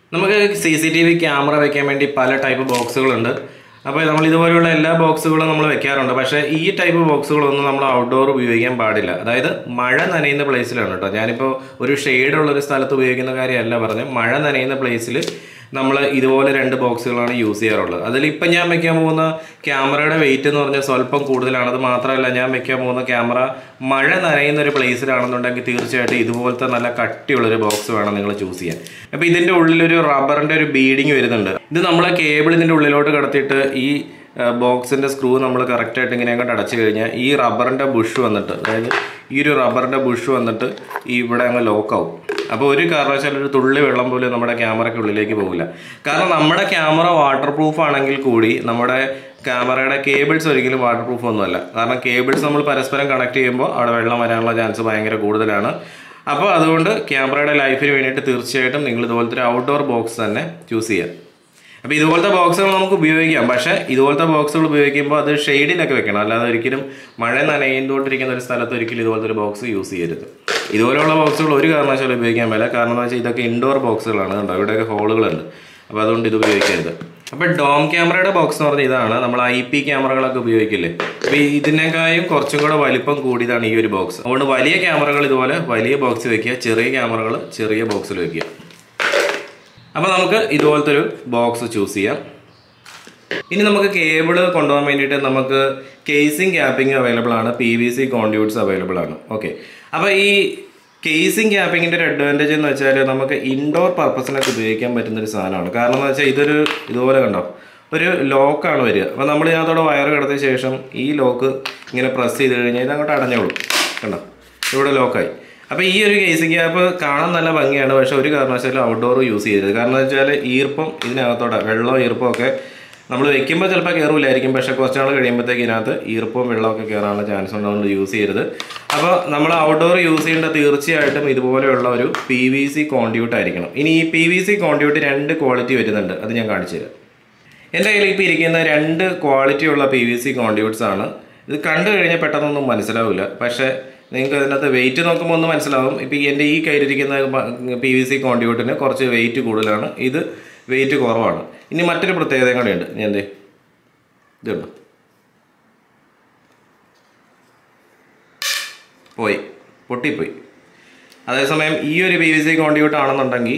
നമുക്ക് C C T V camera വെക്കാൻ വേണ്ടി പല ടൈപ്പ് ബോക്സുകളുണ്ട് അപ്പോൾ നമ്മൾ ഇതുപോലെയുള്ള എല്ലാ ബോക്സുകളും നമ്മൾ വെക്കാറുണ്ട് പക്ഷേ ഈ ടൈപ്പ് ബോക്സുകളൊന്നും നമ്മൾ ഔട്ട്ഡോർ ഉപയോഗിക്കാൻ പാടില്ല അതായത് മഴ നനയുന്ന പ്ലേസിലാണ് കേട്ടോ ഞാനിപ്പോൾ ഒരു ഷെയ്ഡുള്ള ഒരു സ്ഥലത്ത് ഉപയോഗിക്കുന്ന കാര്യമല്ല പറഞ്ഞത് മഴ നനയുന്ന പ്ലേസിൽ നമ്മൾ ഇതുപോലെ രണ്ട് ബോക്സുകളാണ് യൂസ് ചെയ്യാറുള്ളത് അതിൽ ഇപ്പം ഞാൻ വെക്കാൻ പോകുന്ന ക്യാമറയുടെ വെയിറ്റ് എന്ന് പറഞ്ഞാൽ സ്വല്പം കൂടുതലാണ് അത് മാത്രമല്ല ഞാൻ വെക്കാൻ പോകുന്ന ക്യാമറ മഴ നനയുന്ന ഒരു പ്ലേസിലാണെന്നുണ്ടെങ്കിൽ തീർച്ചയായിട്ടും ഇതുപോലത്തെ നല്ല കട്ടിയുള്ളൊരു ബോക്സ് വേണം നിങ്ങൾ ചൂസ് ചെയ്യാൻ അപ്പോൾ ഇതിൻ്റെ ഉള്ളിലൊരു റബ്ബറിൻ്റെ ഒരു ബീഡിങ് വരുന്നുണ്ട് ഇത് നമ്മൾ കേബിൾ ഇതിൻ്റെ ഉള്ളിലോട്ട് കടത്തിയിട്ട് ഈ ബോക്സിൻ്റെ സ്ക്രൂ നമ്മൾ കറക്റ്റായിട്ട് ഇങ്ങനെ അങ്ങോട്ട് അടച്ചു കഴിഞ്ഞാൽ ഈ റബ്ബറിൻ്റെ ബുഷ് വന്നിട്ട് അതായത് ഈ ഒരു റബ്ബറിൻ്റെ ബുഷ് വന്നിട്ട് ഈ ഇവിടെ അങ്ങ് ലോക്കാവും അപ്പോൾ ഒരു കാരണവശാലും ഒരു തുള്ളി വെള്ളം പോലും നമ്മുടെ ക്യാമറയ്ക്ക് ഉള്ളിലേക്ക് പോകില്ല കാരണം നമ്മുടെ ക്യാമറ വാട്ടർ പ്രൂഫ് ആണെങ്കിൽ കൂടി നമ്മുടെ ക്യാമറയുടെ കേബിൾസ് ഒരിക്കലും വാട്ടർ പ്രൂഫ് ഒന്നുമല്ല കാരണം കേബിൾസ് നമ്മൾ പരസ്പരം കണക്ട് ചെയ്യുമ്പോൾ അവിടെ വെള്ളം വരാനുള്ള ചാൻസ് ഭയങ്കര കൂടുതലാണ് അപ്പോൾ അതുകൊണ്ട് ക്യാമറയുടെ ലൈഫിന് വേണ്ടിയിട്ട് തീർച്ചയായിട്ടും നിങ്ങൾ ഇതുപോലത്തെ ഒരു ഔട്ട്ഡോർ ബോക്സ് തന്നെ ചൂസ് ചെയ്യുക അപ്പോൾ ഇതുപോലത്തെ ബോക്സുകൾ നമുക്ക് ഉപയോഗിക്കാം പക്ഷേ ഇതുപോലത്തെ ബോക്സുകൾ ഉപയോഗിക്കുമ്പോൾ അത് ഷെയ്ഡിലൊക്കെ വെക്കണം അല്ലാതെ ഒരിക്കലും മഴ നനയുന്നോണ്ടിരിക്കുന്ന ഒരു സ്ഥലത്ത് ഒരിക്കലും ഇതുപോലത്തെ ഒരു ബോക്സ് യൂസ് ചെയ്യരുത് ഇതുപോലെയുള്ള ബോക്സുകൾ ഒരു കാരണവശാലും ഉപയോഗിക്കാൻ പറ്റില്ല കാരണം എന്ന് വെച്ചാൽ ഇതൊക്കെ ഇൻഡോർ ബോക്സുകളാണ് കണ്ടോ ഇവിടെയൊക്കെ ഹോളുകളുണ്ട് അപ്പോൾ അതുകൊണ്ട് ഇത് ഉപയോഗിക്കരുത് അപ്പോൾ ഡോം ക്യാമറയുടെ ബോക്സ് എന്ന് പറഞ്ഞാൽ ഇതാണ് നമ്മൾ ഐ പി ക്യാമറകളൊക്കെ ഉപയോഗിക്കില്ലേ അപ്പോൾ ഇതിനേക്കാളും കുറച്ചും കൂടെ വലിപ്പം കൂടിയതാണ് ഈ ഒരു ബോക്സ് അതുകൊണ്ട് വലിയ ക്യാമറകൾ ഇതുപോലെ വലിയ ബോക്സ് വെക്കുക ചെറിയ ക്യാമറകൾ ചെറിയ ബോക്സിൽ വെക്കുക അപ്പോൾ നമുക്ക് ഇതുപോലത്തെ ഒരു ബോക്സ് ചൂസ് ചെയ്യാം ഇനി നമുക്ക് കേബിൾ കൊണ്ടുപോകാൻ വേണ്ടിയിട്ട് നമുക്ക് കേസിംഗ് ക്യാപ്പിംഗ് അവൈലബിൾ ആണ് P V C conduits available ആണ് ഓക്കെ അപ്പോൾ ഈ കേസിംഗ് ക്യാപ്പിങ്ങിൻ്റെ ഒരു അഡ്വാൻറ്റേജ് എന്ന് വെച്ചാൽ നമുക്ക് ഇൻഡോർ പർപ്പസിനൊക്കെ ഉപയോഗിക്കാൻ പറ്റുന്ന ഒരു സാധനമാണ് കാരണം എന്ന് വെച്ചാൽ ഇതൊരു ഇതുപോലെ കണ്ടോ ഒരു ലോക്കാണ് വരിക അപ്പോൾ നമ്മൾ ഇതിനകത്തോടെ വയർ കിടത്തിയ ശേഷം ഈ ലോക്ക് ഇങ്ങനെ പ്രസ് ചെയ്ത് കഴിഞ്ഞാൽ ഇത് അങ്ങോട്ട് അടഞ്ഞോളും കണ്ടോ ഇവിടെ ലോക്കായി അപ്പോൾ ഈ ഒരു കേസിംഗ് ക്യാപ്പ് കാണാൻ നല്ല ഭംഗിയാണ് പക്ഷെ ഒരു കാരണവശാലും ഔട്ട്ഡോർ യൂസ് ചെയ്യരുത് കാരണം എന്ന് വെച്ചാൽ ഈർപ്പം ഇതിനകത്തോടെ വെള്ളം ഈർപ്പമൊക്കെ നമ്മൾ വെക്കുമ്പോൾ ചിലപ്പോൾ കയറില്ലായിരിക്കും പക്ഷേ കുറച്ച് നാൾ കഴിയുമ്പോഴത്തേക്ക് ഇതിനകത്ത് ഈർപ്പവും വെള്ളമൊക്കെ കയറാനുള്ള ചാൻസ് ഉണ്ടതുകൊണ്ട് യൂസ് ചെയ്യരുത് അപ്പോൾ നമ്മൾ ഔട്ട്ഡോർ യൂസ് ചെയ്യേണ്ട തീർച്ചയായിട്ടും ഇതുപോലെയുള്ള ഒരു പി വി സി കോൺട്യൂട്ട് ആയിരിക്കണം ഇനി ഈ പി വി സി കോൺട്യൂട്ട് രണ്ട് ക്വാളിറ്റി വരുന്നുണ്ട് അത് ഞാൻ കാണിച്ചു തരാം എൻ്റെ കയ്യിൽ ഇപ്പോൾ ഇരിക്കുന്ന രണ്ട് ക്വാളിറ്റിയുള്ള പി വി സി കോൺട്യൂട്ട്സ് ആണ് ഇത് കണ്ടു കഴിഞ്ഞാൽ പെട്ടെന്നൊന്നും മനസ്സിലാവില്ല പക്ഷേ നിങ്ങൾക്ക് അതിനകത്ത് വെയിറ്റ് നോക്കുമ്പോൾ ഒന്ന് മനസ്സിലാവും ഇപ്പോൾ ഈ എൻ്റെ ഈ കയ്യിലിരിക്കുന്ന പി വി സി കോൺട്യൂട്ടിന് കുറച്ച് വെയിറ്റ് കൂടുതലാണ് ഇത് വെയിറ്റ് കുറവാണ് ഇനി മറ്റൊരു പ്രത്യേകതയും കൂടെയുണ്ട് ഞാൻ എന്തേ ഇതുണ്ട് പോയി പൊട്ടിപ്പോയി അതേസമയം ഈ ഒരു പി വി സി കോൺട്യൂട്ട് ആണെന്നുണ്ടെങ്കിൽ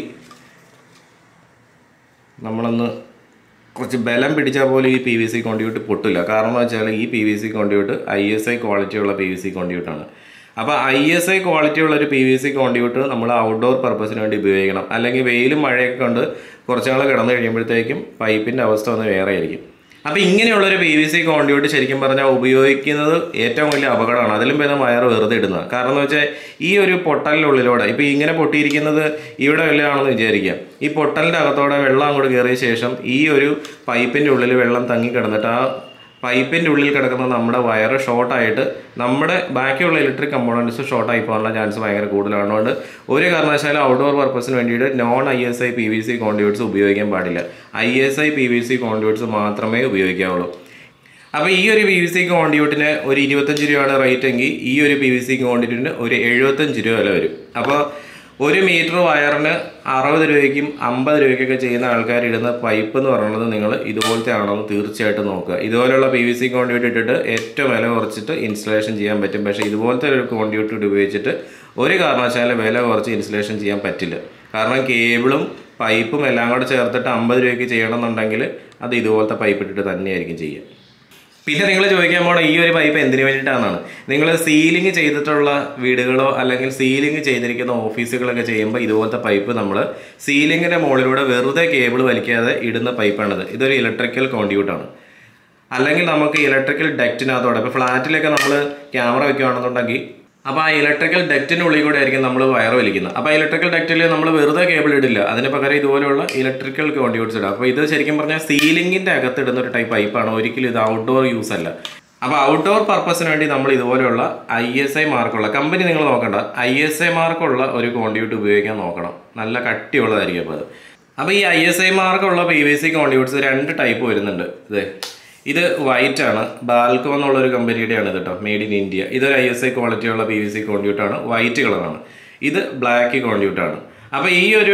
നമ്മളൊന്ന് കുറച്ച് ബലം പിടിച്ചാൽ പോലും ഈ പി വി സി കോൺട്യൂട്ട് പൊട്ടില്ല കാരണം എന്ന് വെച്ചാൽ ഈ P V C conduit I S I ക്വാളിറ്റിയുള്ള പി വി സി കോൺട്യൂട്ടാണ് അപ്പോൾ ഐ എസ് ഐ ക്വാളിറ്റി ഉള്ള ഒരു പി വി സി കോൺട്യൂട്ട് നമ്മൾ ഔട്ട്ഡോർ പർപ്പസിന് വേണ്ടി ഉപയോഗിക്കണം അല്ലെങ്കിൽ വെയിലും മഴയൊക്കെ കൊണ്ട് കുറച്ച് നാൾ കിടന്നു കഴിയുമ്പോഴത്തേക്കും പൈപ്പിൻ്റെ അവസ്ഥ ഒന്ന് വേറെ ആയിരിക്കും അപ്പോൾ ഇങ്ങനെയുള്ളൊരു പി വി സി കോൺട്യൂട്ട് ശരിക്കും പറഞ്ഞാൽ ഉപയോഗിക്കുന്നത് ഏറ്റവും വലിയ അപകടമാണ് അതിലും ഭേദം വയറ് വെറുതെ ഇടുന്നത് കാരണം എന്ന് വെച്ചാൽ ഈ ഒരു പൊട്ടലിനുള്ളിലൂടെ ഇപ്പോൾ ഇങ്ങനെ പൊട്ടിയിരിക്കുന്നത് ഇവിടെ വല്ലതാണെന്ന് വിചാരിക്കുക ഈ പൊട്ടലിൻ്റെ അകത്തോടെ വെള്ളം അങ്ങോട്ട് കയറിയ ശേഷം ഈ ഒരു പൈപ്പിൻ്റെ ഉള്ളിൽ വെള്ളം തങ്ങി കിടന്നിട്ട് ആ പൈപ്പിൻ്റെ ഉള്ളിൽ കിടക്കുന്ന നമ്മുടെ വയറ് ഷോർട്ടായിട്ട് നമ്മുടെ ബാക്കിയുള്ള ഇലക്ട്രിക് കമ്പോണൻസ് ഷോർട്ടായി പോകാനുള്ള ചാൻസ് ഭയങ്കര കൂടുതലാണ് അതുകൊണ്ട് ഒരു കാരണവശാലും ഔട്ട്ഡോർ പർപ്പസിന് വേണ്ടിയിട്ട് non I S I P V C conduits ഉപയോഗിക്കാൻ പാടില്ല I S I P V C conduits മാത്രമേ ഉപയോഗിക്കാവുള്ളൂ അപ്പോൾ ഈ ഒരു പി വി സി കോൺട്യൂട്ടിന് ഒരു ഇരുപത്തഞ്ച് രൂപയാണ് റേറ്റ് എങ്കിൽ ഈ ഒരു പി വി സി കോൺട്യൂട്ടിന് ഒരു എഴുപത്തഞ്ച് രൂപ വില വരും അപ്പോൾ ഒരു മീറ്റർ വയറിന് അറുപത് രൂപയ്ക്കും അമ്പത് രൂപയ്ക്കൊക്കെ ചെയ്യുന്ന ആൾക്കാർ ഇടുന്ന പൈപ്പ് എന്ന് പറയുന്നത് നിങ്ങൾ ഇതുപോലത്തെ ആണോ എന്ന് തീർച്ചയായിട്ടും നോക്കുക ഇതുപോലെയുള്ള പി വി സി കോൺട്യൂട്ട് ഇട്ടിട്ട് ഏറ്റവും വില കുറച്ചിട്ട് ഇൻസ്റ്റലേഷൻ ചെയ്യാൻ പറ്റും പക്ഷേ ഇതുപോലത്തെ ഒരു കോൺട്യൂട്ട് ഇട്ട് ഉപയോഗിച്ചിട്ട് ഒരു കാരണവശാലും വില കുറച്ച് ഇൻസ്റ്റലേഷൻ ചെയ്യാൻ പറ്റില്ല കാരണം കേബിളും പൈപ്പും എല്ലാം കൂടെ ചേർത്തിട്ട് അമ്പത് രൂപയ്ക്ക് ചെയ്യണമെന്നുണ്ടെങ്കിൽ അത് ഇതുപോലത്തെ പൈപ്പ് ഇട്ടിട്ട് തന്നെയായിരിക്കും ചെയ്യുക പിന്നെ നിങ്ങൾ ചോദിക്കാൻ പോണ ഈ ഒരു പൈപ്പ് എന്തിനു വേണ്ടിയിട്ടാണെന്നാണ് നിങ്ങൾ സീലിംഗ് ചെയ്തിട്ടുള്ള വീടുകളോ അല്ലെങ്കിൽ സീലിംഗ് ചെയ്തിരിക്കുന്ന ഓഫീസുകളൊക്കെ ചെയ്യുമ്പോൾ ഇതുപോലത്തെ പൈപ്പ് നമ്മൾ സീലിങ്ങിൻ്റെ മുകളിലൂടെ വെറുതെ കേബിൾ വലിക്കാതെ ഇടുന്ന പൈപ്പാണിത് ഇതൊരു ഇലക്ട്രിക്കൽ കോൺട്യൂട്ടാണ് അല്ലെങ്കിൽ നമുക്ക് ഇലക്ട്രിക്കൽ ഡക്റ്റിനകത്തോടെ ഇപ്പോൾ ഫ്ലാറ്റിലൊക്കെ നമ്മൾ ക്യാമറ വെക്കുകയാണെന്നുണ്ടെങ്കിൽ അപ്പോൾ ആ ഇലക്ട്രിക്കൽ ഡക്റ്റിനുള്ളിൽ കൂടെ ആയിരിക്കും നമ്മൾ വയർ വലിക്കുന്നത് അപ്പോൾ ഇലക്ട്രിക്കൽ ഡക്റ്റിൽ നമ്മൾ വെറുതെ കേബിൾ ഇടില്ല അതിന് പകരം ഇതുപോലെയുള്ള ഇലക്ട്രിക്കൽ കോൺട്യൂട്ട്സ് ഇടുക അപ്പോൾ ഇത് ശരിക്കും പറഞ്ഞാൽ സീലിംഗിൻ്റെ അകത്ത് ഇടുന്ന ഒരു ടൈപ്പ് പൈപ്പാണ് ഒരിക്കലും ഇത് ഔട്ട്ഡോർ യൂസ് അല്ല അപ്പോൾ ഔട്ട്ഡോർ പർപ്പസിന് വേണ്ടി നമ്മൾ ഇതുപോലെയുള്ള ഐ എസ് ഐ മാർക്കുള്ള കമ്പനി നിങ്ങൾ നോക്കണ്ട ഐ എസ് ഐ മാർക്കുള്ള ഒരു കോൺട്യൂട്ട് ഉപയോഗിക്കാൻ നോക്കണം നല്ല കട്ടിയുള്ളതായിരിക്കും അപ്പോൾ അത് അപ്പോൾ ഈ ഐ എസ് ഐ മാർക്കുള്ള പി വി സി കോൺട്യൂട്ട്സ് രണ്ട് ടൈപ്പ് വരുന്നുണ്ട് ഇതേ ഇത് വൈറ്റ് ആണ് ബാൽക്കോ എന്നുള്ള ഒരു കമ്പനിയുടെയാണ് ഇത് കേട്ടോ മെയ്ഡ് ഇൻ ഇന്ത്യ ഇതൊരു ഐ എസ് ഐ ക്വാളിറ്റിയുള്ള പി വി സി കോൺട്യൂട്ടാണ് വൈറ്റ് കളറാണ് ഇത് ബ്ലാക്ക് കോൺട്യൂട്ടാണ് അപ്പോൾ ഈ ഒരു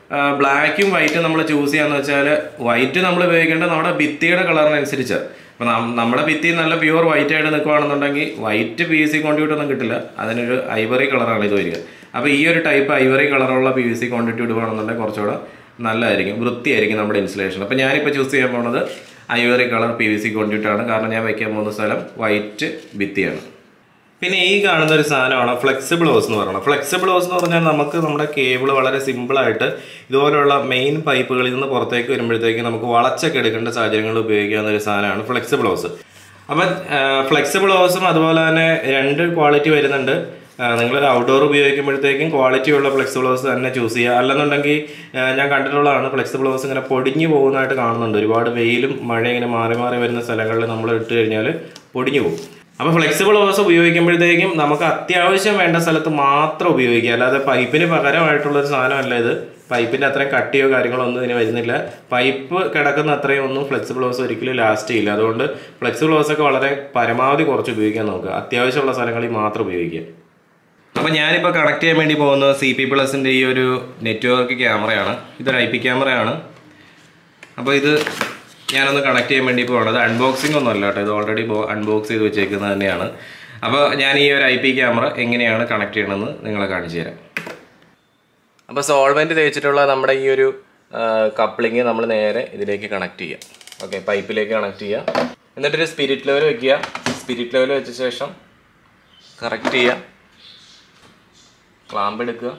ബ്ലാക്കും വൈറ്റും നമ്മൾ ചൂസ് ചെയ്യാന്ന് വെച്ചാൽ വൈറ്റ് നമ്മൾ ഉപയോഗിക്കേണ്ടത് നമ്മുടെ ഭിത്തിയുടെ കളറിനനുസരിച്ച് അപ്പോൾ നമ്മുടെ ഭിത്തി നല്ല പ്യുവർ വൈറ്റ് ആയിട്ട് നിൽക്കുകയാണെന്നുണ്ടെങ്കിൽ white P V C conduit ഒന്നും കിട്ടില്ല അതിനൊരു ഐവറി കളറാണ് ഇത് വരിക അപ്പോൾ ഈ ഒരു ടൈപ്പ് ഐവറി കളറുള്ള പി വി സി കോണ്ടിറ്റ്യൂട്ട് ഇടുകയാണെന്നുണ്ടെങ്കിൽ കുറച്ചുകൂടെ നല്ലതായിരിക്കും വൃത്തിയായിരിക്കും നമ്മുടെ ഇൻസുലേഷൻ അപ്പോൾ ഞാനിപ്പോൾ ചൂസ് ചെയ്യാൻ പോകുന്നത് ivory colour P V C കോണ്ടിറ്റ്യൂട്ടാണ് കാരണം ഞാൻ വയ്ക്കാൻ പോകുന്ന സ്ഥലം വൈറ്റ് ഭിത്തിയാണ് പിന്നെ ഈ കാണുന്ന ഒരു സാധനമാണ് ഫ്ലെക്സിബിൾ ഹോസ് എന്ന് പറയുന്നത് ഫ്ലെക്സിബിൾ ഹോസ് എന്ന് പറഞ്ഞാൽ നമുക്ക് നമ്മുടെ കേബിൾ വളരെ സിമ്പിളായിട്ട് ഇതുപോലെയുള്ള മെയിൻ പൈപ്പുകളിൽ നിന്ന് പുറത്തേക്ക് വരുമ്പോഴത്തേക്ക് നമുക്ക് വളച്ചൊക്കെ എടുക്കേണ്ട സാഹചര്യങ്ങളിൽ ഉപയോഗിക്കാവുന്ന ഒരു സാധനമാണ് ഫ്ലെക്സിബിൾ ഹോസ് അപ്പം ഫ്ലെക്സിബിൾ ഹോസും അതുപോലെ തന്നെ രണ്ട് ക്വാളിറ്റി വരുന്നുണ്ട് നിങ്ങൾ ഔട്ട്ഡോർ ഉപയോഗിക്കുമ്പോഴത്തേക്കും ക്വാളിറ്റി ഉള്ള ഫ്ലെക്സിബിൾ ഹോസ് തന്നെ ചൂസ് ചെയ്യുക അല്ലെന്നുണ്ടെങ്കിൽ ആ, ഞാൻ കണ്ടിട്ടുള്ളതാണ് ഫ്ലെക്സിബിൾ ഹോസ് ഇങ്ങനെ പൊടിഞ്ഞു പോകുന്നതായിട്ട് കാണുന്നുണ്ട് ഒരുപാട് വെയിലും മഴ ഇങ്ങനെ മാറി മാറി വരുന്ന സ്ഥലങ്ങളിൽ നമ്മൾ ഇട്ട് കഴിഞ്ഞാൽ പൊടിഞ്ഞു പോകും അപ്പോൾ ഫ്ലെക്സിബിൾ ഹോസ് ഉപയോഗിക്കുമ്പോഴത്തേക്കും നമുക്ക് അത്യാവശ്യം വേണ്ട സ്ഥലത്ത് മാത്രം ഉപയോഗിക്കുക അല്ലാതെ പൈപ്പിന് പകരമായിട്ടുള്ള ഒരു സാധനമല്ല ഇത് പൈപ്പിൻ്റെ അത്രയും കട്ടിയോ കാര്യങ്ങളോ ഒന്നും ഇതിന് വരുന്നില്ല പൈപ്പ് കിടക്കുന്ന അത്രയും ഒന്നും ഫ്ലെക്സിബിൾ ഹോസ് ഒരിക്കലും ലാസ്റ്റ് ചെയ്യില്ല അതുകൊണ്ട് ഫ്ലെക്സിബിൾ ഹോസ് ഒക്കെ വളരെ പരമാവധി കുറച്ച് ഉപയോഗിക്കാൻ നോക്കുക അത്യാവശ്യമുള്ള സ്ഥലങ്ങളിൽ മാത്രം ഉപയോഗിക്കുക അപ്പോൾ ഞാനിപ്പോൾ കണക്ട് ചെയ്യാൻ വേണ്ടി പോകുന്നത് സി പി പ്ലസിൻ്റെ ഈ ഒരു നെറ്റ്വർക്ക് ക്യാമറയാണ് ഇതൊരു ഐ പി ക്യാമറയാണ് അപ്പോൾ ഇത് ഞാനൊന്ന് കണക്ട് ചെയ്യാൻ വേണ്ടി പോകണം അത് അൺബോക്സിംഗ് ഒന്നും അല്ല കേട്ടോ ഇത് ഓൾറെഡി അൺബോക്സ് ചെയ്ത് വെച്ചേക്കുന്നത് തന്നെയാണ് അപ്പോൾ ഞാൻ ഈ ഒരു ഐ പി ക്യാമറ എങ്ങനെയാണ് കണക്ട് ചെയ്യണമെന്ന് നിങ്ങളെ കാണിച്ചു തരാം അപ്പോൾ സോൾവെൻറ്റ് തേച്ചിട്ടുള്ള നമ്മുടെ ഈ ഒരു കപ്ലിങ് നമ്മൾ നേരെ ഇതിലേക്ക് കണക്ട് ചെയ്യാം ഓക്കെ പൈപ്പിലേക്ക് കണക്ട് ചെയ്യുക എന്നിട്ടൊരു സ്പിരിറ്റ് ലെവൽ വെക്കുക സ്പിരിറ്റ് ലെവൽ വെച്ച ശേഷം കറക്റ്റ് ചെയ്യുക ക്ലാമ്പ് എടുക്കുക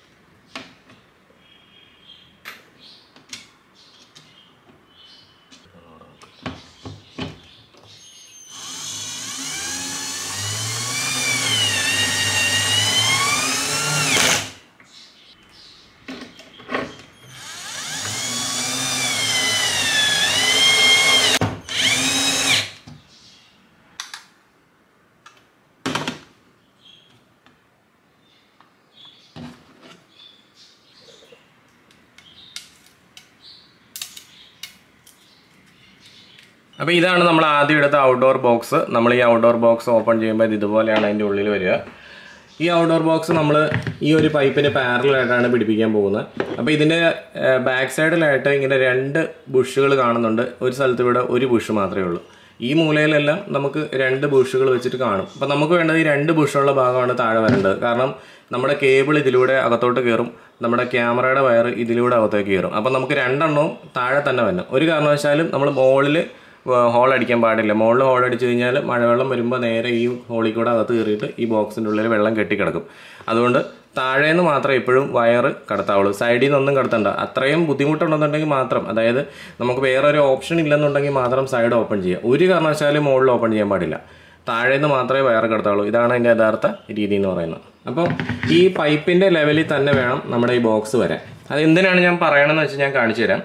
അപ്പോൾ ഇതാണ് നമ്മൾ ആദ്യം എടുത്ത ഔട്ട്ഡോർ ബോക്സ് നമ്മൾ ഈ ഔട്ട്ഡോർ ബോക്സ് ഓപ്പൺ ചെയ്യുമ്പോൾ ഇത് ഇതുപോലെയാണ് അതിൻ്റെ ഉള്ളിൽ വരിക ഈ ഔട്ട്ഡോർ ബോക്സ് നമ്മൾ ഈ ഒരു പൈപ്പിന് പാരലായിട്ടാണ് പിടിപ്പിക്കാൻ പോകുന്നത് അപ്പോൾ ഇതിൻ്റെ ബാക്ക് സൈഡിലായിട്ട് ഇങ്ങനെ രണ്ട് ബുഷുകൾ കാണുന്നുണ്ട് ഒരു സ്ഥലത്ത് ഇവിടെ ഒരു ബുഷ് മാത്രമേ ഉള്ളൂ ഈ മൂലയിലെല്ലാം നമുക്ക് രണ്ട് ബുഷുകൾ വെച്ചിട്ട് കാണും അപ്പം നമുക്ക് വേണ്ടത് ഈ രണ്ട് ബുഷുള്ള ഭാഗമാണ് താഴെ വരേണ്ടത് കാരണം നമ്മുടെ കേബിൾ ഇതിലൂടെ അകത്തോട്ട് കയറും നമ്മുടെ ക്യാമറയുടെ വയർ ഇതിലൂടെ അകത്തേക്ക് കയറും അപ്പം നമുക്ക് രണ്ടെണ്ണവും താഴെ തന്നെ വരണം ഒരു കാരണവശാലും നമ്മൾ മുകളിൽ ഹോൾ അടിക്കാൻ പാടില്ല മുകളിൽ ഹോൾ അടിച്ചു കഴിഞ്ഞാൽ മഴവെള്ളം വരുമ്പോൾ നേരെ ഈ ഹോളിൽ കൂടെ അകത്ത് കയറിയിട്ട് ഈ ബോക്സിൻ്റെ ഉള്ളിൽ വെള്ളം കെട്ടിക്കിടക്കും അതുകൊണ്ട് താഴേന്ന് മാത്രം എപ്പോഴും വയർ കടത്താവുള്ളൂ സൈഡിൽ നിന്നൊന്നും കടത്തണ്ട അത്രയും ബുദ്ധിമുട്ടുണ്ടെന്നുണ്ടെങ്കിൽ മാത്രം അതായത് നമുക്ക് വേറെ ഒരു ഓപ്ഷൻ ഇല്ലെന്നുണ്ടെങ്കിൽ മാത്രം സൈഡ് ഓപ്പൺ ചെയ്യുക ഒരു കാരണവശാലും മുകളിൽ ഓപ്പൺ ചെയ്യാൻ പാടില്ല താഴേന്ന് മാത്രമേ വയർ കടത്താവുള്ളൂ ഇതാണ് അതിൻ്റെ യഥാർത്ഥ രീതി എന്ന് പറയുന്നത് അപ്പോൾ ഈ പൈപ്പിൻ്റെ ലെവലിൽ തന്നെ വേണം നമ്മുടെ ഈ ബോക്സ് വരാൻ അത് എന്തിനാണ് ഞാൻ പറയണമെന്ന് വെച്ചാൽ ഞാൻ കാണിച്ചു തരാം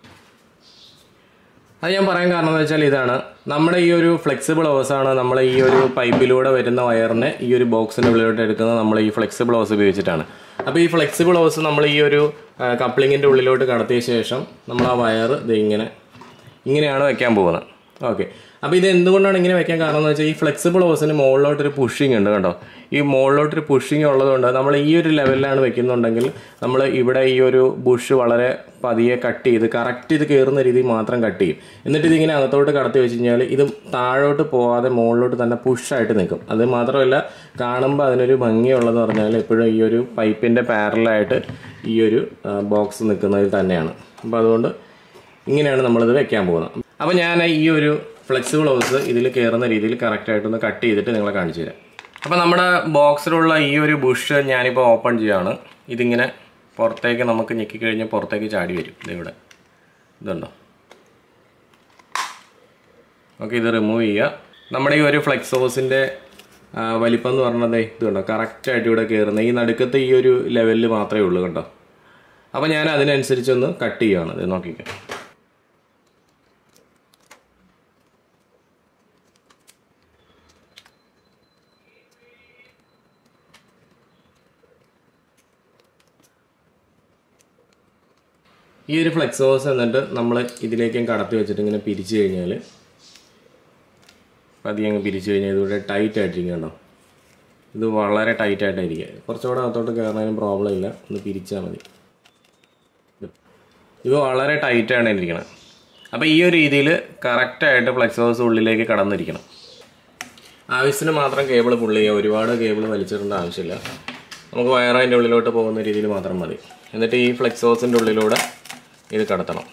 അത് ഞാൻ പറയാൻ കാരണം എന്ന് വെച്ചാൽ ഇതാണ് നമ്മുടെ ഈ ഒരു ഫ്ലെക്സിബിൾ ആണ് നമ്മൾ ഈ ഒരു പൈപ്പിലൂടെ വരുന്ന വയറിനെ ഈ ഒരു ബോക്സിൻ്റെ ഉള്ളിലോട്ട് എടുക്കുന്നത് നമ്മൾ ഈ ഫ്ലെക്സിബിൾ ഹോസ് ഉപയോഗിച്ചിട്ടാണ് അപ്പോൾ ഈ ഫ്ലെക്സിബിൾ ഹോസ് നമ്മൾ ഈ ഒരു കപ്ലിങ്ങിൻ്റെ ഉള്ളിലോട്ട് കടത്തിയ ശേഷം നമ്മൾ ആ വയർ ഇത് ഇങ്ങനെ ഇങ്ങനെയാണ് വെക്കാൻ പോകുന്നത് ഓക്കെ അപ്പോൾ ഇത് എന്തുകൊണ്ടാണ് ഇങ്ങനെ വെക്കാൻ കാരണം എന്ന് വെച്ചാൽ ഈ ഫ്ലെക്സിബിൾ ഹോസിന് മുകളിലോട്ടൊരു പുഷിങ് ഉണ്ട് കണ്ടോ ഈ മുകളിലോട്ടൊരു പുഷിങ് ഉള്ളതുകൊണ്ട് നമ്മൾ ഈ ഒരു ലെവലിലാണ് വെക്കുന്നുണ്ടെങ്കിൽ നമ്മൾ ഇവിടെ ഈ ഒരു ബുഷ് വളരെ പതിയെ കട്ട് ചെയ്ത് കറക്റ്റ് ഇത് കയറുന്ന രീതിയിൽ മാത്രം കട്ട് ചെയ്യും എന്നിട്ട് ഇതിങ്ങനെ അകത്തോട്ട് കടത്തി വെച്ച് കഴിഞ്ഞാൽ ഇത് താഴോട്ട് പോകാതെ മുകളിലോട്ട് തന്നെ പുഷായിട്ട് നിൽക്കും അത് മാത്രമല്ല കാണുമ്പോൾ അതിനൊരു ഭംഗിയുള്ളതെന്ന് പറഞ്ഞാൽ എപ്പോഴും ഈ ഒരു പൈപ്പിൻ്റെ പാരലായിട്ട് ഈ ഒരു ബോക്സ് നിൽക്കുന്നതിൽ തന്നെയാണ് അപ്പോൾ അതുകൊണ്ട് ഇങ്ങനെയാണ് നമ്മളിത് വെക്കാൻ പോകുന്നത് അപ്പോൾ ഞാൻ ഈ ഒരു ഫ്ലെക്സിബിൾ ഹൗസ് ഇതിൽ കയറുന്ന രീതിയിൽ കറക്റ്റായിട്ടൊന്ന് കട്ട് ചെയ്തിട്ട് നിങ്ങളെ കാണിച്ചു തരാം അപ്പോൾ നമ്മുടെ ബോക്സിലുള്ള ഈ ഒരു ബുഷ് ഞാനിപ്പോൾ ഓപ്പൺ ചെയ്യുകയാണ് ഇതിങ്ങനെ പുറത്തേക്ക് നമുക്ക് ഞെക്കി കഴിഞ്ഞാൽ പുറത്തേക്ക് ചാടി വരും ഇതിവിടെ ഇതുണ്ടോ ഓക്കെ ഇത് റിമൂവ് ചെയ്യുക നമ്മുടെ ഈ ഒരു ഫ്ലെക്സ് ഹൗസിൻ്റെ വലിപ്പം എന്ന് പറഞ്ഞത് ഇത് കണ്ടോ കറക്റ്റായിട്ട് ഇവിടെ കയറുന്നത് ഈ നടുക്കത്തെ ഈ ഒരു ലെവലിൽ മാത്രമേ ഉള്ളൂ കേട്ടോ അപ്പോൾ ഞാൻ അതിനനുസരിച്ചൊന്ന് കട്ട് ചെയ്യുകയാണ് ഇത് നോക്കിക്കോ ഈ ഒരു ഫ്ലെക്സ് ഹോസ് എന്നിട്ട് നമ്മൾ ഇതിലേക്കും കടത്തി വെച്ചിട്ട് ഇങ്ങനെ പിരിച്ചു കഴിഞ്ഞാൽ പതിയെ അങ്ങ് പിരിച്ചു കഴിഞ്ഞാൽ ഇതിവിടെ ടൈറ്റ് ആയിട്ടിരിക്കും കേട്ടോ ഇത് വളരെ ടൈറ്റ് ആയിട്ടായിരിക്കുക കുറച്ചുകൂടെ അകത്തോട്ട് കയറുന്നതിന് പ്രോബ്ലം ഇല്ല ഒന്ന് പിരിച്ചാൽ മതി ഇത് ഇത് വളരെ ടൈറ്റാണ് ഇരിക്കുന്നത് അപ്പോൾ ഈ ഒരു രീതിയിൽ കറക്റ്റായിട്ട് ഫ്ലെക്സ് ഹൗസ് ഉള്ളിലേക്ക് കടന്നിരിക്കണം ആവശ്യത്തിന് മാത്രം കേബിൾ പുള്ളി ചെയ്യുക ഒരുപാട് കേബിൾ വലിച്ചിടേണ്ട ആവശ്യമില്ല നമുക്ക് വയറതിൻ്റെ ഉള്ളിലോട്ട് പോകുന്ന രീതിയിൽ മാത്രം മതി എന്നിട്ട് ഈ ഫ്ലെക്സ് ഹൗസിൻ്റെ ഉള്ളിലൂടെ ഇത് കടത്തണം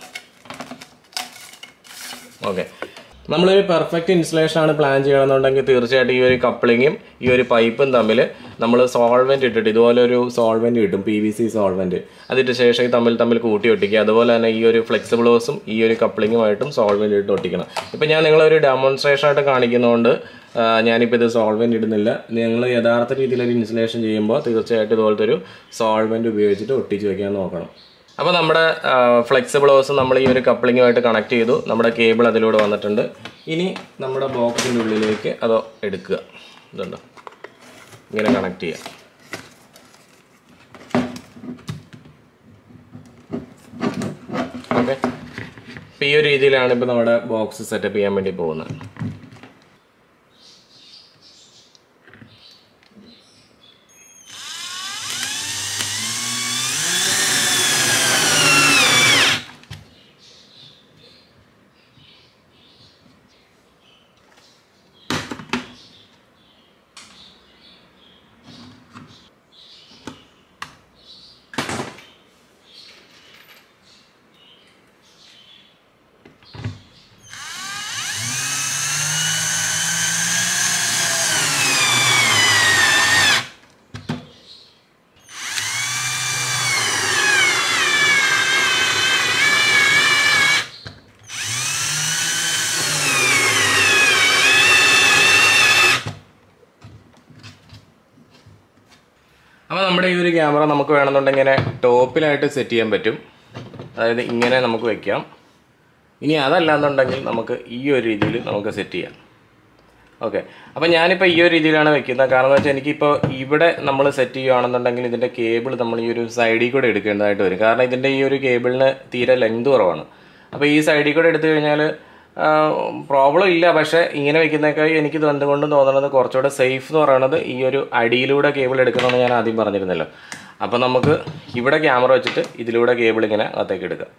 ഓക്കെ നമ്മളൊരു പെർഫെക്റ്റ് ഇൻസ്റ്റലേഷൻ ആണ് പ്ലാൻ ചെയ്യണമെന്നുണ്ടെങ്കിൽ തീർച്ചയായിട്ടും ഈ ഒരു കപ്ലിങ്ങും ഈ ഒരു പൈപ്പും തമ്മിൽ നമ്മൾ സോൾവെൻറ്റ് ഇട്ടിട്ട് ഇതുപോലെ ഒരു സോൾവെൻറ്റ് കിട്ടും പി വി സി സോൾവെൻറ്റ് അതിട്ട് ശേഷം ഈ തമ്മിൽ തമ്മിൽ കൂട്ടി ഒട്ടിക്കുക അതുപോലെ തന്നെ ഈ ഒരു ഫ്ലെക്സിബിളോസും ഈ ഒരു കപ്ലിങ്ങുമായിട്ടും സോൾവെൻറ്റ് ഇട്ട് ഒട്ടിക്കണം ഇപ്പം ഞാൻ നിങ്ങളൊരു ഡെമോൺസ്ട്രേഷൻ ആയിട്ട് കാണിക്കുന്നതുകൊണ്ട് ആ, ഞാനിപ്പോൾ ഇത് സോൾവെൻറ്റ് ഇടുന്നില്ല നിങ്ങൾ യഥാർത്ഥ രീതിയിലൊരു ഇൻസ്റ്റലേഷൻ ചെയ്യുമ്പോൾ തീർച്ചയായിട്ടും ഇതുപോലത്തെ ഒരു സോൾവെൻറ്റ് ഉപയോഗിച്ചിട്ട് ഒട്ടിച്ച് വയ്ക്കാൻ നോക്കണം അപ്പോൾ നമ്മുടെ ഫ്ലെക്സിബിൾ ഹോസ് നമ്മൾ ഈ ഒരു കപ്ലിങ്ങുമായിട്ട് കണക്ട് ചെയ്തു നമ്മുടെ കേബിൾ അതിലൂടെ വന്നിട്ടുണ്ട് ഇനി നമ്മുടെ ബോക്സിൻ്റെ ഉള്ളിലേക്ക് അത് എടുക്കുക ഇതുണ്ടോ ഇങ്ങനെ കണക്ട് ചെയ്യുക ഓക്കെ അപ്പോൾ ഈ ഒരു രീതിയിലാണ് ഇപ്പോൾ നമ്മുടെ ബോക്സ് സെറ്റപ്പ് ചെയ്യാൻ വേണ്ടി പോകുന്നത് അപ്പോൾ നമ്മുടെ ഈ ഒരു ക്യാമറ നമുക്ക് വേണമെന്നുണ്ടെങ്കിൽ ഇങ്ങനെ ടോപ്പിലായിട്ട് സെറ്റ് ചെയ്യാൻ പറ്റും അതായത് ഇങ്ങനെ നമുക്ക് വെക്കാം ഇനി അതല്ല എന്നുണ്ടെങ്കിൽ നമുക്ക് ഈ ഒരു രീതിയിൽ നമുക്ക് സെറ്റ് ചെയ്യാം ഓക്കെ അപ്പോൾ ഞാനിപ്പോൾ ഈ ഒരു രീതിയിലാണ് വെക്കുന്നത് കാരണം എന്ന് വെച്ചാൽ എനിക്കിപ്പോൾ ഇവിടെ നമ്മൾ സെറ്റ് ചെയ്യുകയാണെന്നുണ്ടെങ്കിൽ ഇതിൻ്റെ കേബിൾ നമ്മൾ ഈ ഒരു സൈഡിൽ കൂടെ എടുക്കേണ്ടതായിട്ട് വരും കാരണം ഇതിൻ്റെ ഈ ഒരു കേബിളിന് തീരെ ലെങ്ത് കുറവാണ് അപ്പോൾ ഈ സൈഡിൽ കൂടെ എടുത്തു കഴിഞ്ഞാൽ പ്രോബ്ലം ഇല്ല പക്ഷേ ഇങ്ങനെ വെക്കുന്നേക്കായി എനിക്ക് ഇത് എന്തുകൊണ്ടും തോന്നുന്നത് കുറച്ചുകൂടെ സേഫ് എന്ന് പറയുന്നത് ഈ ഒരു അടിയിലൂടെ കേബിൾ എടുക്കണമെന്ന് ഞാൻ ആദ്യം പറഞ്ഞിരുന്നല്ലോ അപ്പോൾ നമുക്ക് ഇവിടെ ക്യാമറ വെച്ചിട്ട് ഇതിലൂടെ കേബിൾ ഇങ്ങനെ അകത്തേക്ക് എടുക്കാം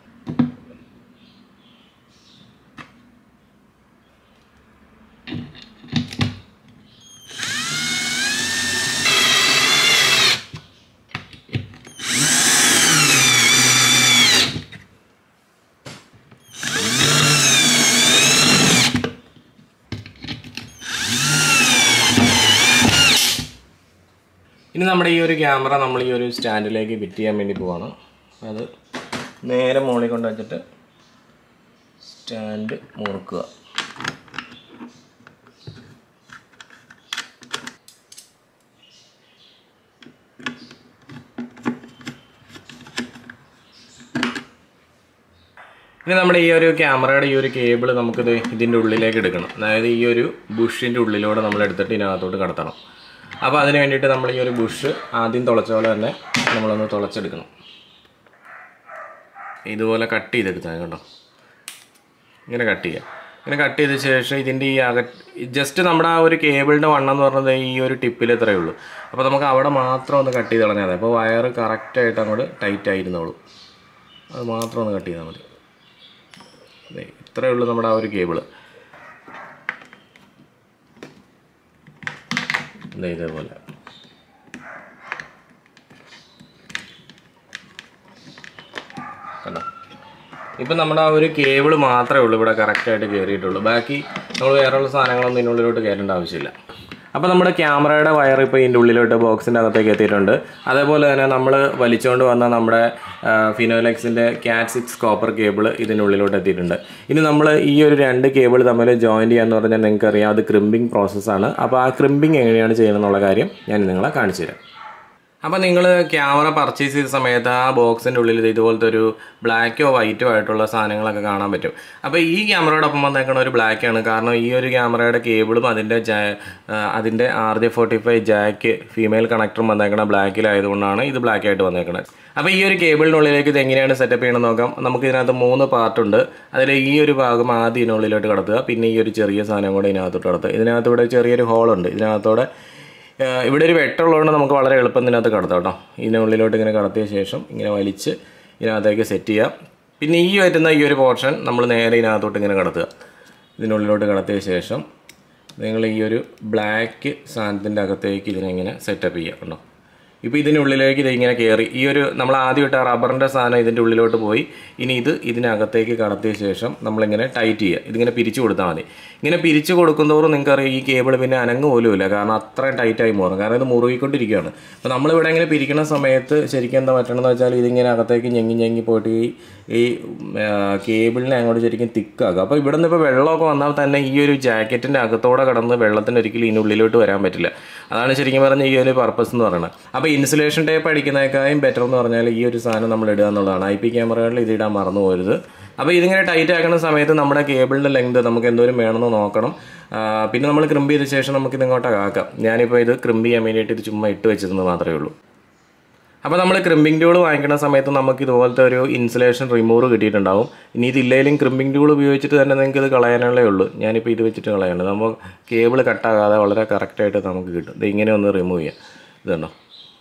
ഇനി നമ്മുടെ ഈ ഒരു ക്യാമറ നമ്മൾ ഈ ഒരു സ്റ്റാൻഡിലേക്ക് ഫിറ്റ് ചെയ്യാൻ വേണ്ടി പോവാണ് അത് നേരെ മുകളിൽ കൊണ്ട് വെച്ചിട്ട് സ്റ്റാൻഡ് മുറുക്കുക ഇനി നമ്മുടെ ഈ ഒരു ക്യാമറയുടെ ഈ ഒരു കേബിൾ നമുക്കിത് ഇതിൻ്റെ ഉള്ളിലേക്ക് എടുക്കണം അതായത് ഈ ഒരു ബുഷിൻ്റെ ഉള്ളിലൂടെ നമ്മൾ എടുത്തിട്ട് ഇതിനകത്തോട്ട് കടത്തണം അപ്പോൾ അതിന് വേണ്ടിയിട്ട് നമ്മൾ ഈ ഒരു ബുഷ് ആദ്യം തുളച്ച പോലെ തന്നെ നമ്മളൊന്ന് തുളച്ചെടുക്കണം ഇതുപോലെ കട്ട് ചെയ്തെടുത്താൽ കേട്ടോ ഇങ്ങനെ കട്ട് ചെയ്യുക ഇങ്ങനെ കട്ട് ചെയ്ത ശേഷം ഇതിൻ്റെ ഈ അക ജസ്റ്റ് നമ്മുടെ ആ ഒരു കേബിളിൻ്റെ വണ്ണം എന്ന് പറഞ്ഞത് ഈ ഒരു ടിപ്പിൽ ഇത്രയേ ഉള്ളൂ അപ്പോൾ നമുക്ക് അവിടെ മാത്രം ഒന്ന് കട്ട് ചെയ്ത് കളഞ്ഞാൽ മതി അപ്പോൾ വയറ് കറക്റ്റായിട്ട് അങ്ങോട്ട് ടൈറ്റ് ആയിരുന്നോളൂ അത് മാത്രം ഒന്ന് കട്ട് ചെയ്താൽ മതി ദേ ഇത്രയേ ഉള്ളൂ നമ്മുടെ ആ ഒരു കേബിള് ദേ ഇതേപോലെ കണ്ടോ ഇപ്പം നമ്മുടെ ആ ഒരു കേബിൾ മാത്രമേ ഉള്ളൂ ഇവിടെ കറക്റ്റായിട്ട് കയറിയിട്ടുള്ളൂ ബാക്കി നമ്മൾ വേറെയുള്ള സാധനങ്ങളൊന്നും ഇതിനുള്ളിലോട്ട് കയറേണ്ട ആവശ്യമില്ല അപ്പോൾ നമ്മുടെ ക്യാമറയുടെ വയർ ഇപ്പോൾ ഇതിൻ്റെ ഉള്ളിലോട്ട് ബോക്സിൻ്റെ അകത്തേക്ക് എത്തിയിട്ടുണ്ട് അതേപോലെ തന്നെ നമ്മൾ വലിച്ചുകൊണ്ട് വന്ന നമ്മുടെ ഫിനോലെക്സിൻ്റെ ക്യാറ്റ് സിക്സ് കോപ്പർ കേബിൾ ഇതിൻ്റെ ഉള്ളിലോട്ട് എത്തിയിട്ടുണ്ട് ഇനി നമ്മൾ ഈ ഒരു രണ്ട് കേബിൾ തമ്മിൽ ജോയിൻ ചെയ്യാന്ന് പറഞ്ഞാൽ നിങ്ങൾക്ക് അറിയാം അത് ക്രിമ്പിംഗ് പ്രോസസ്സാണ് അപ്പോൾ ആ ക്രിമ്പിംഗ് എങ്ങനെയാണ് ചെയ്യുന്നതെന്നുള്ള കാര്യം ഞാൻ നിങ്ങളെ കാണിച്ചു തരാം അപ്പോൾ നിങ്ങൾ ക്യാമറ പർച്ചേസ് ചെയ്ത സമയത്ത് ആ ബോക്സിൻ്റെ ഉള്ളിൽ ഇത് ഇതുപോലത്തെ ഒരു ബ്ലാക്കോ വൈറ്റോ ആയിട്ടുള്ള സാധനങ്ങളൊക്കെ കാണാൻ പറ്റും അപ്പോൾ ഈ ക്യാമറയോടൊപ്പം വന്നേക്കണ ഒരു ബ്ലാക്കാണ് കാരണം ഈ ഒരു ക്യാമറയുടെ കേബിളും അതിൻ്റെ ജാ ആ, അതിൻ്റെ R J forty five jack female കണക്ടറും വന്നേക്കണ ബ്ലാക്കിലായതുകൊണ്ടാണ് ഇത് ബ്ലാക്ക് ആയിട്ട് വന്നേക്കണത് അപ്പോൾ ഈ ഒരു കേബിളിനുള്ളിലേക്ക് ഇത് എങ്ങനെയാണ് സെറ്റപ്പ് ചെയ്യണമെന്ന് നോക്കാം നമുക്ക് ഇതിനകത്ത് മൂന്ന് പാർട്ടുണ്ട് അതിൽ ഈ ഒരു ഭാഗം ആദ്യം ഇതിനുള്ളിലോട്ട് കടത്തുക പിന്നെ ഈ ഒരു ചെറിയ സാധനം കൂടെ ഇതിനകത്തോട്ട് കടത്തുക ഇതിനകത്ത് ഇവിടെ ചെറിയൊരു ഹോളുണ്ട് ഇതിനകത്തോടെ ഏഹ് ഇവിടെ ഒരു വെട്ടമുള്ളതുകൊണ്ട് നമുക്ക് വളരെ എളുപ്പം ഇതിനകത്ത് കടത്താം കേട്ടോ ഇതിനുള്ളിലോട്ട് ഇങ്ങനെ കടത്തിയ ശേഷം ഇങ്ങനെ വലിച്ച് ഇതിനകത്തേക്ക് സെറ്റ് ചെയ്യാം പിന്നെ ഈ വരുന്ന ഈ ഒരു പോർഷൻ നമ്മൾ നേരെ ഇതിനകത്തോട്ട് ഇങ്ങനെ കടത്തുക ഇതിനുള്ളിലോട്ട് കടത്തിയ ശേഷം നിങ്ങൾ ഈ ഒരു ബ്ലാക്ക് സാധനത്തിൻ്റെ അകത്തേക്ക് ഇതിനെങ്ങനെ സെറ്റപ്പ് ചെയ്യുക കണ്ടോ ഇപ്പോൾ ഇതിനുള്ളിലേക്ക് ഇത് ഇങ്ങനെ കയറി ഈ ഒരു നമ്മൾ ആദ്യം ഇട്ട റബ്ബറിൻ്റെ സാധനം ഇതിൻ്റെ ഉള്ളിലോട്ട് പോയി ഇനി ഇത് ഇതിനകത്തേക്ക് കടത്തിയ ശേഷം നമ്മളിങ്ങനെ ടൈറ്റ് ചെയ്യുക ഇതിങ്ങനെ പിരിച്ചു കൊടുത്താൽ മതി ഇങ്ങനെ പിരിച്ചു കൊടുക്കുന്തോറും നിങ്ങൾക്കറിയാം ഈ കേബിൾ പിന്നെ അനങ്ങ് പോലും ഇല്ല കാരണം അത്രയും ടൈറ്റായി മാറും കാരണം ഇത് മുറുകിക്കൊണ്ടിരിക്കുകയാണ് അപ്പോൾ നമ്മളിവിടെ ഇങ്ങനെ പിരിക്കുന്ന സമയത്ത് ശരിക്കും എന്താ പറ്റണമെന്ന് വെച്ചാൽ ഇതിങ്ങനെ അകത്തേക്ക് ഞെങ്ങി ഞെങ്ങി പോയിട്ട് ഈ ഈ കേബിളിനെ അങ്ങോട്ട് ശരിക്കും തിക്കാക്കുക അപ്പോൾ ഇവിടെ നിന്ന് ഇപ്പോൾ വെള്ളമൊക്കെ വന്നാൽ തന്നെ ഈ ഒരു ജാക്കറ്റിൻ്റെ അകത്തോടെ കടന്ന് വെള്ളത്തിന് ഒരിക്കലും ഇതിനുള്ളിലോട്ട് വരാൻ പറ്റില്ല അതാണ് ശരിക്കും പറഞ്ഞ ഈ ഒരു പർപ്പസ് എന്ന് പറയുന്നത് അപ്പോൾ ഇൻസുലേഷൻ ടേപ്പ് അടിക്കുന്നതിനേക്കാളും ബെറ്റർ എന്ന് പറഞ്ഞാൽ ഈ ഒരു സാധനം നമ്മൾ ഇടുക എന്നുള്ളതാണ് ഐ പി ക്യാമറകളിൽ ഇത് ഇടാൻ മറന്നു പോരുത് അപ്പോൾ ഇതിങ്ങനെ ടൈറ്റ് ആക്കുന്ന സമയത്ത് നമ്മുടെ കേബിളിൻ്റെ ലെങ്ത് നമുക്ക് എന്തോരം വേണമെന്ന് നോക്കണം ആ, പിന്നെ നമ്മൾ ക്രിമ്പ് ചെയ്ത ശേഷം നമുക്ക് ഇത് ഇങ്ങോട്ടൊക്കെ ആക്കാം ഞാനിപ്പോൾ ഇത് ക്രിമ്പ് ചെയ്യാൻ വേണ്ടിയിട്ട് ഇത് ചുമ്മാ ഇട്ട് വെച്ചതെന്ന് മാത്രമേ ഉള്ളൂ അപ്പോൾ നമ്മൾ ക്രിമ്പിംഗ് ടൂൾ വാങ്ങിക്കുന്ന സമയത്ത് നമുക്ക് ഇതുപോലത്തെ ഒരു ഇൻസുലേഷൻ റിമൂവർ കിട്ടിയിട്ടുണ്ടാവും ഇനി ഇതില്ലെങ്കിലും ക്രിമ്പിംഗ് ടൂൾ ഉപയോഗിച്ചിട്ട് തന്നെ നിങ്ങൾക്ക് ഇത് കളയാനുള്ളേ ഉള്ളൂ ഞാനിപ്പോൾ ഇത് വെച്ചിട്ട് കളയാണ് നമ്മൾ കേബിൾ കട്ടാകാതെ വളരെ കറക്റ്റായിട്ട് നമുക്ക് കിട്ടും ഇത് ഇങ്ങനെ ഒന്ന് റിമൂവ് ചെയ്യാം ഇത് കണ്ടോ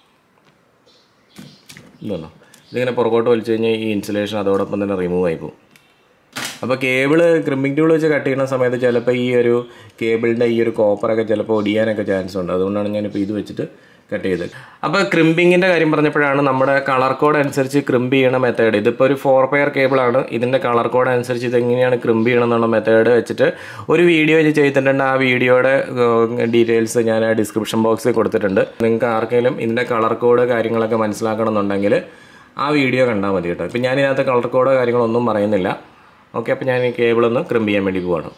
ഇത് കണ്ടോ ഇതിങ്ങനെ പുറകോട്ട് വലിച്ചു കഴിഞ്ഞാൽ ഈ ഇൻസുലേഷൻ അതോടൊപ്പം തന്നെ റിമൂവ് ആയി പോകും അപ്പോൾ കേബിള് ക്രിമ്പിംഗ് ടൂൾ വെച്ച് കട്ട് ചെയ്യുന്ന സമയത്ത് ചിലപ്പോൾ ഈ ഒരു കേബിളിൻ്റെ ഈ ഒരു കോപ്പറൊക്കെ ചിലപ്പോൾ ഒടിയാനൊക്കെ ചാൻസ് ഉണ്ട് അതുകൊണ്ടാണ് ഞാനിപ്പോൾ ഇത് വെച്ചിട്ട് കട്ട് ചെയ്തത് അപ്പോൾ ക്രിമ്പിങ്ങിൻ്റെ കാര്യം പറഞ്ഞപ്പോഴാണ് നമ്മുടെ കളർ കോഡ് അനുസരിച്ച് ക്രിമ്പ് ചെയ്യണ മെത്തേഡ് ഇതിപ്പോൾ ഒരു ഫോർ പെയർ കേബിളാണ് ഇതിൻ്റെ കളർ കോഡ് അനുസരിച്ച് ഇതെങ്ങനെയാണ് ക്രിമ്പ് ചെയ്യണം എന്നുള്ള മെത്തേഡ് വെച്ചിട്ട് ഒരു വീഡിയോ ഇത് ചെയ്തിട്ടുണ്ട് ആ വീഡിയോയുടെ ഡീറ്റെയിൽസ് ഞാൻ ഡിസ്ക്രിപ്ഷൻ ബോക്സിൽ കൊടുത്തിട്ടുണ്ട് നിങ്ങൾക്ക് ആർക്കെങ്കിലും ഇതിൻ്റെ കളർ കോഡ് കാര്യങ്ങളൊക്കെ മനസ്സിലാക്കണം എന്നുണ്ടെങ്കിൽ ആ വീഡിയോ കണ്ടാൽ മതി കേട്ടോ ഇപ്പം ഞാനിതിനകത്ത് കളർ കോഡോ കാര്യങ്ങളൊന്നും പറയുന്നില്ല ഓക്കെ അപ്പോൾ ഞാൻ ഈ കേബിൾ ഒന്ന് ക്രിമ്പ് ചെയ്യാൻ വേണ്ടി പോവാണ്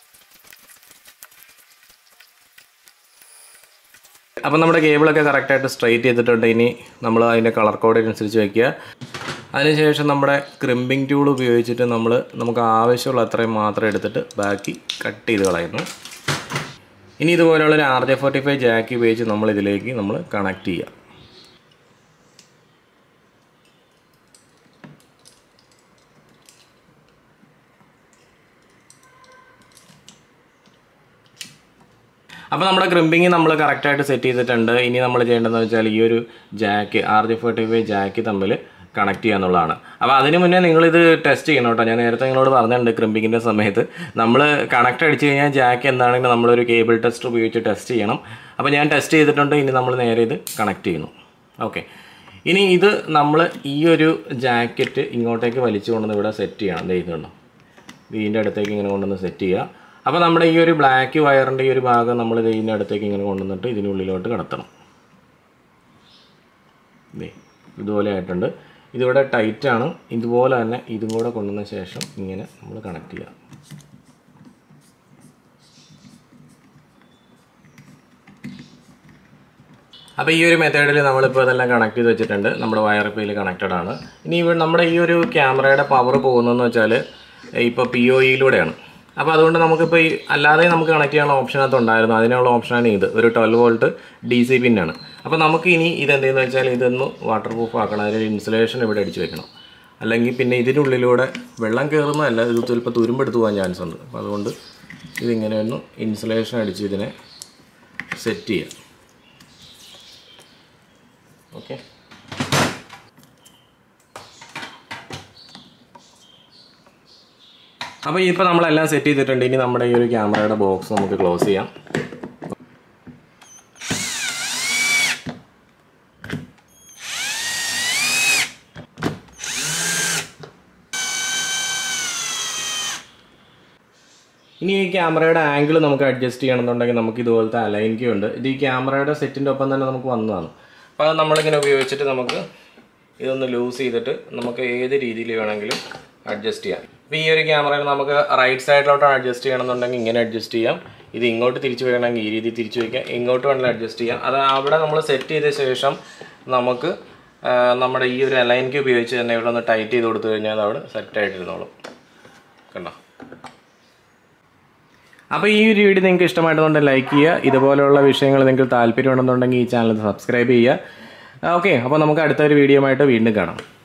അപ്പം നമ്മുടെ കേബിളൊക്കെ കറക്റ്റായിട്ട് സ്ട്രൈറ്റ് ചെയ്തിട്ടുണ്ട് ഇനി നമ്മൾ അതിൻ്റെ കളർ കോഡ് അനുസരിച്ച് വയ്ക്കുക അതിനുശേഷം നമ്മുടെ ക്രിമ്പിംഗ് ടൂൾ ഉപയോഗിച്ചിട്ട് നമ്മൾ നമുക്ക് ആവശ്യമുള്ള അത്രയും മാത്രം എടുത്തിട്ട് ബാക്കി കട്ട് ചെയ്ത് കളയുന്നു ഇനി ഇതുപോലെയുള്ള ഒരു R J forty five jack ഉപയോഗിച്ച് നമ്മൾ ഇതിലേക്ക് നമ്മൾ കണക്ട് ചെയ്യുക അപ്പോൾ നമ്മുടെ ക്രിമ്പിങ് നമ്മൾ കറക്റ്റായിട്ട് സെറ്റ് ചെയ്തിട്ടുണ്ട് ഇനി നമ്മൾ ചെയ്യേണ്ടതെന്ന് വെച്ചാൽ ഈ ഒരു jack R G forty five jack തമ്മിൽ കണക്ട് ചെയ്യുക എന്നുള്ളതാണ് അപ്പോൾ അതിന് മുന്നേ നിങ്ങളിത് ടെസ്റ്റ് ചെയ്യണം കേട്ടോ ഞാൻ നേരത്തെ നിങ്ങളോട് പറഞ്ഞിട്ടുണ്ട് ക്രിമ്പിങ്ങിൻ്റെ സമയത്ത് നമ്മൾ കണക്ട് അടിച്ച് കഴിഞ്ഞാൽ ജാക്ക് എന്താണെങ്കിലും നമ്മളൊരു കേബിൾ ടെസ്റ്റർ ഉപയോഗിച്ച് ടെസ്റ്റ് ചെയ്യണം അപ്പോൾ ഞാൻ ടെസ്റ്റ് ചെയ്തിട്ടുണ്ട് ഇനി നമ്മൾ നേരെ ഇത് കണക്ട് ചെയ്യുന്നു ഓക്കെ ഇനി ഇത് നമ്മൾ ഈ ഒരു ജാക്കറ്റ് ഇങ്ങോട്ടേക്ക് വലിച്ചു കൊണ്ടുവന്ന് ഇവിടെ സെറ്റ് ചെയ്യണം ദേ ഇതുണ്ടോ ഇതിൻ്റെ അടുത്തേക്ക് ഇങ്ങനെ കൊണ്ടുവന്ന് സെറ്റ് ചെയ്യുക അപ്പോൾ നമ്മുടെ ഈ ഒരു ബ്ലാക്ക് വയറിൻ്റെ ഈ ഒരു ഭാഗം നമ്മൾ ഇതിൻ്റെ അടുത്തേക്ക് ഇങ്ങനെ കൊണ്ടുവന്നിട്ട് ഇതിനുള്ളിലോട്ട് കടത്തണം ദേ ഇതുപോലെ ആയിട്ടുണ്ട് ഇതിവിടെ ടൈറ്റാണ് ഇതുപോലെ തന്നെ ഇതും കൂടെ കൊണ്ടുവന്ന ശേഷം ഇങ്ങനെ നമ്മൾ കണക്ട് ചെയ്യുക അപ്പോൾ ഈ ഒരു മെത്തേഡിൽ നമ്മളിപ്പോൾ ഇതെല്ലാം കണക്ട് ചെയ്ത് വെച്ചിട്ടുണ്ട് നമ്മുടെ വയർ ഇപ്പോൾ ഇതിൽ കണക്റ്റഡ് ആണ് ഇനി ഇവിടെ നമ്മുടെ ഈ ഒരു ക്യാമറയുടെ പവർ പോകുന്നതെന്ന് വെച്ചാൽ ഇപ്പോൾ പി ഒ ഇയിലൂടെയാണ് അപ്പോൾ അതുകൊണ്ട് നമുക്കിപ്പോൾ ഈ അല്ലാതെ നമുക്ക് കണക്ട് ചെയ്യാനുള്ള ഓപ്ഷനകത്ത് ഉണ്ടായിരുന്നു അതിനുള്ള ഓപ്ഷനാണ് ഇത് ഒരു ട്വൽവ് വോൾട്ട് ഡി സി പിന്നാണ് അപ്പോൾ നമുക്ക് ഇനി ഇതെന്തെന്ന് വെച്ചാൽ ഇതൊന്ന് വാട്ടർ പ്രൂഫ് ആക്കണം അതിനൊരു ഇൻസുലേഷൻ ഇവിടെ അടിച്ച് വെക്കണം അല്ലെങ്കിൽ പിന്നെ ഇതിനുള്ളിലൂടെ വെള്ളം കയറുന്നതല്ല ഇത് ചിലപ്പോൾ തുരുമ്പെടുത്ത് പോകാൻ ചാൻസ് ഉണ്ട് അപ്പോൾ അതുകൊണ്ട് ഇതിങ്ങനെ ഒന്ന് ഇൻസുലേഷൻ അടിച്ച് ഇതിനെ സെറ്റ് ചെയ്യാം ഓക്കെ അപ്പോൾ ഇപ്പോൾ നമ്മളെല്ലാം സെറ്റ് ചെയ്തിട്ടുണ്ട് ഇനി നമ്മുടെ ഈ ഒരു ക്യാമറയുടെ ബോക്സ് നമുക്ക് ക്ലോസ് ചെയ്യാം ഇനി ഈ ക്യാമറയുടെ ആംഗിൾ നമുക്ക് അഡ്ജസ്റ്റ് ചെയ്യണമെന്നുണ്ടെങ്കിൽ നമുക്ക് ഇതുപോലത്തെ അലൈൻ ക്യൂ ഉണ്ട് ഇത് ഈ ക്യാമറയുടെ സെറ്റിൻ്റെ ഒപ്പം തന്നെ നമുക്ക് വന്നതാണ് അപ്പോൾ അത് നമ്മളിങ്ങനെ ഉപയോഗിച്ചിട്ട് നമുക്ക് ഇതൊന്ന് ലൂസ് ചെയ്തിട്ട് നമുക്ക് ഏത് രീതിയിൽ വേണമെങ്കിലും അഡ്ജസ്റ്റ് ചെയ്യാം ഇപ്പോൾ ഈ ഒരു ക്യാമറയിൽ നമുക്ക് റൈറ്റ് സൈഡിലോട്ടാണ് അഡ്ജസ്റ്റ് ചെയ്യണമെന്നുണ്ടെങ്കിൽ ഇങ്ങനെ അഡ്ജസ്റ്റ് ചെയ്യാം ഇത് ഇങ്ങോട്ട് തിരിച്ച് വേണമെങ്കിൽ ഈ രീതി തിരിച്ച് വയ്ക്കാം ഇങ്ങോട്ട് വേണമെങ്കിൽ അഡ്ജസ്റ്റ് ചെയ്യാം അത് അവിടെ നമ്മൾ സെറ്റ് ചെയ്ത ശേഷം നമുക്ക് ആ, നമ്മുടെ ഈ ഒരു അലൈൻ ക്യൂ ഉപയോഗിച്ച് തന്നെ ഇവിടെ ഒന്ന് ടൈറ്റ് ചെയ്ത് കൊടുത്തു കഴിഞ്ഞാൽ അത് അവിടെ സെറ്റായിട്ടിരുന്നോളും കണ്ടോ അപ്പോൾ ഈ ഒരു വീഡിയോ നിങ്ങൾക്ക് ഇഷ്ടമായിട്ടുണ്ടെങ്കിൽ ലൈക്ക് ചെയ്യുക ഇതുപോലെയുള്ള വിഷയങ്ങൾ നിങ്ങൾക്ക് താല്പര്യമുണ്ടെന്നുണ്ടെങ്കിൽ ഈ ചാനൽ സബ്സ്ക്രൈബ് ചെയ്യുക ഓക്കെ അപ്പോൾ നമുക്ക് അടുത്തൊരു വീഡിയോ ആയിട്ട് വീണ്ടും കാണാം